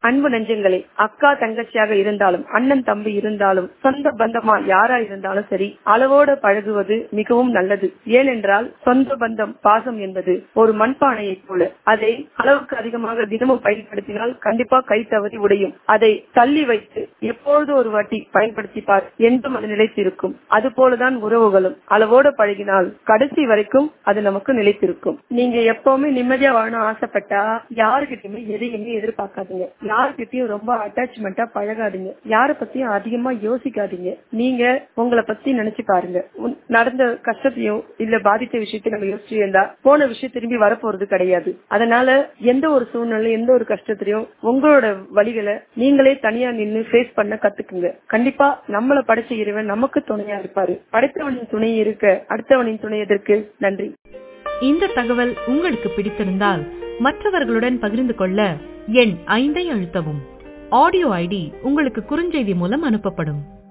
அன்பு நெஞ்சங்களே அக்கா தங்கச்சியாக இருந்தாலும் அண்ணன் தம்பி இருந்தாலும் சொந்த பந்தமா யாரா இருந்தாலும் சரி அளவோடு பழகுவது மிகவும் நல்லது ஏனென்றால் சொந்த பந்தம் பாசம் என்பது ஒரு மண்பானையை போல அதை அளவுக்கு அதிகமாக தினமும் பயன்படுத்தினால் கண்டிப்பா கை தவறி உடையும் அதை தள்ளி வைத்து எப்பொழுது ஒரு வாட்டி பயன்படுத்திப்பார் என்றும் அது நிலைத்திருக்கும் அது போலதான் உறவுகளும் அளவோடு பழகினால் கடைசி வரைக்கும் அது நமக்கு நிலைத்திருக்கும் நீங்க எப்பவுமே நிம்மதியா வாழணும் ஆசைப்பட்டா யாருக்கிட்டயுமே எதையுமே எதிர்பார்க்காதீங்க யாருக்கிட்டயும் ரொம்ப அட்டாச்மெண்டா பழகாதீங்க யார பத்தியும் அதிகமா யோசிக்காதீங்க நீங்க உங்களை பத்தி நினைச்சு பாருங்க உன்- நடந்த கஷ்டத்தையும் இல்ல பாதித்த விஷயத்தை நம்ம யோசிச்சு இருந்தா போன விஷயம் திரும்பி வரப்போறது கிடையாது அதனால எந்த ஒரு சூழ்நிலை எந்த ஒரு கஷ்டத்திலையும் உங்களோட வழிகளை நீங்களே தனியா நின்னு ஃபேஸ் பண்ண கத்துக்குங்க கண்டிப்பா நம்மள படைச்ச இறைவன் நமக்கு துணையா இருப்பாரு படைத்தவனின் துணை இருக்க அடுத்தவனின் துணை எதற்கு நன்றி இந்த தகவல் உங்களுக்கு பிடித்திருந்தால் மற்றவர்களுடன் பகிர்ந்து கொள்ள எண் ஐந்தை அழுத்தவும் ஆடியோ ஐடி உங்களுக்கு குறுஞ்செய்தி மூலம் அனுப்பப்படும்